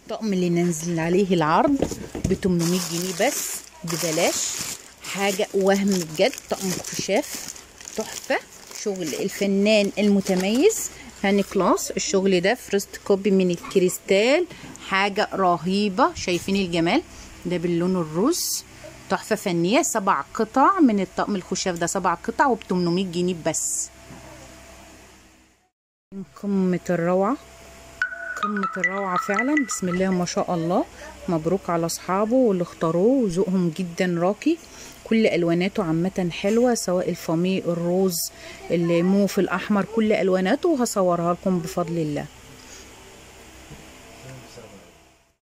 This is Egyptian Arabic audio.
الطقم اللي ننزل عليه العرض ب 800 جنيه بس ببلاش حاجة وهم بجد طقم خشاف تحفة شغل الفنان المتميز هاني كلاس الشغل ده فرست كوبي من الكريستال حاجة رهيبة شايفين الجمال ده باللون الروز تحفة فنية سبع قطع من الطقم الخشاف ده سبع قطع وب 800 جنيه بس قمة الروعة قمة الروعة فعلا بسم الله ما شاء الله مبروك على أصحابه واللي اختاروه وذوقهم جدا راقي كل ألواناته عامة حلوة سواء الفامي الروز الموف الأحمر كل ألواناته هصورها لكم بفضل الله